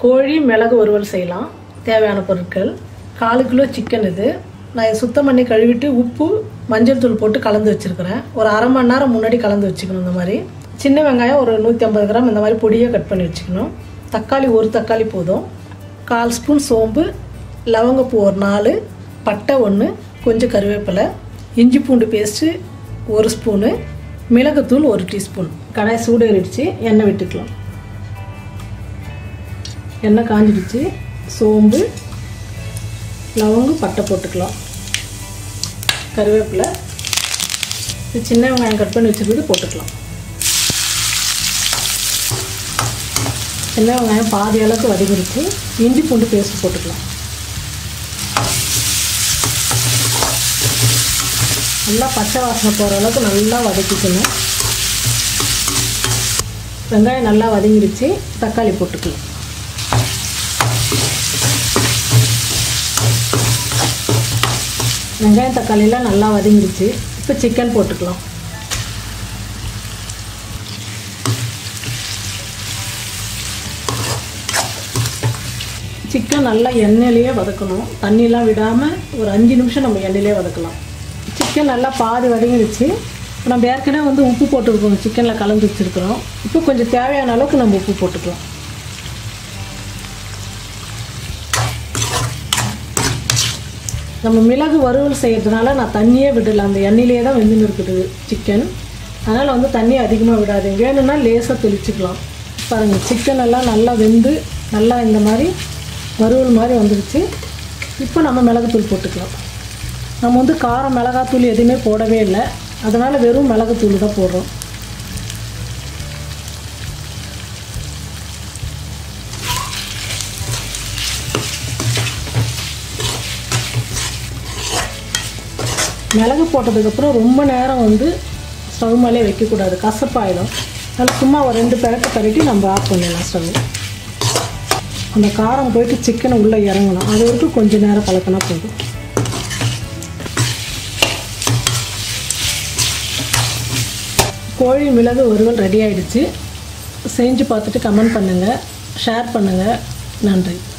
கோழி மிளகு வறுவல் செய்யலாம் தேவையான பொருட்கள் காலு கிலோ சிக்கன் இது நான் இதை சுத்தம் பண்ணி கழுவிட்டு உப்பு மஞ்சள் தூள் போட்டு கலந்து வச்சுருக்கிறேன் ஒரு அரை மணி நேரம் முன்னாடி கலந்து வச்சுக்கணும் இந்த மாதிரி சின்ன வெங்காயம் ஒரு நூற்றி ஐம்பது கிராம் இந்த மாதிரி பொடியாக கட் பண்ணி வச்சுக்கணும் தக்காளி ஒரு தக்காளி போதும் கால் ஸ்பூன் சோம்பு லவங்கப்பூ ஒரு நாலு பட்டை ஒன்று கொஞ்சம் கருவேப்பிலை இஞ்சி பூண்டு பேஸ்ட்டு ஒரு ஸ்பூனு மிளகுத்தூள் ஒரு டீஸ்பூன் கடாய் சூடேறிடுச்சு எண்ணெய் விட்டுக்கலாம் எண்ணெய் காஞ்சிடுச்சு சோம்பு லவங்கு பட்டை போட்டுக்கலாம் கருவேப்பிலை இது சின்ன வெங்காயம் கட் பண்ணி வச்சுருக்கிறது போட்டுக்கலாம் சின்ன வெங்காயம் பாதி அளவுக்கு வதங்கிடுச்சு இஞ்சி பூண்டு பேஸ்ட் போட்டுக்கலாம் நல்லா பச்சை வாசனை போகிற அளவுக்கு நல்லா வதக்கிக்கணும் வெங்காயம் நல்லா வதங்கிடுச்சு தக்காளி போட்டுக்கலாம் வெங்காயம் தக்காளிலாம் நல்லா வதங்கிடுச்சு இப்போ சிக்கன் போட்டுக்கலாம் சிக்கன் நல்லா எண்ணெயிலேயே வதக்கணும் தண்ணிலாம் விடாமல் ஒரு அஞ்சு நிமிஷம் நம்ம எண்ணெயிலே வதக்கலாம் சிக்கன் நல்லா பாதி வதங்கிடுச்சு இப்போ நம்ம ஏற்கனவே வந்து உப்பு போட்டுருக்கோம் சிக்கனில் கலந்து வச்சுருக்குறோம் இப்போ கொஞ்சம் தேவையான அளவுக்கு நம்ம உப்பு போட்டுக்கலாம் நம்ம மிளகு வறுவல் செய்கிறதுனால நான் தண்ணியே விடலை அந்த எண்ணெயிலே தான் வெந்துன்னு இருக்குது சிக்கன் அதனால் வந்து தண்ணி அதிகமாக விடாதீங்க வேணும்னா லேசாக தெளிச்சுக்கலாம் பாருங்கள் சிக்கன் எல்லாம் நல்லா வெந்து நல்லா இந்த மாதிரி வறுவல் மாதிரி வந்துடுச்சு இப்போ நம்ம மிளகுத்தூள் போட்டுக்கலாம் நம்ம வந்து காரம் மிளகாத்தூள் எதுவுமே போடவே இல்லை அதனால் வெறும் மிளகுத்தூள் தான் போடுறோம் மிளகு போட்டதுக்கப்புறம் ரொம்ப நேரம் வந்து ஸ்டவ் மேலே வைக்கக்கூடாது கசப்பாயிடும் அதில் சும்மா ஒரு ரெண்டு பிறக்க பரட்டி நம்ம ஆஃப் பண்ணிடலாம் ஸ்டவ் அந்த காரம் போயிட்டு சிக்கனை உள்ளே இறங்கணும் அது வரைக்கும் கொஞ்சம் நேரம் கலக்கினா போதும் கோழி மிளகு வறுவல் ரெடி ஆயிடுச்சு செஞ்சு பார்த்துட்டு கமெண்ட் பண்ணுங்கள் ஷேர் பண்ணுங்கள் நன்றி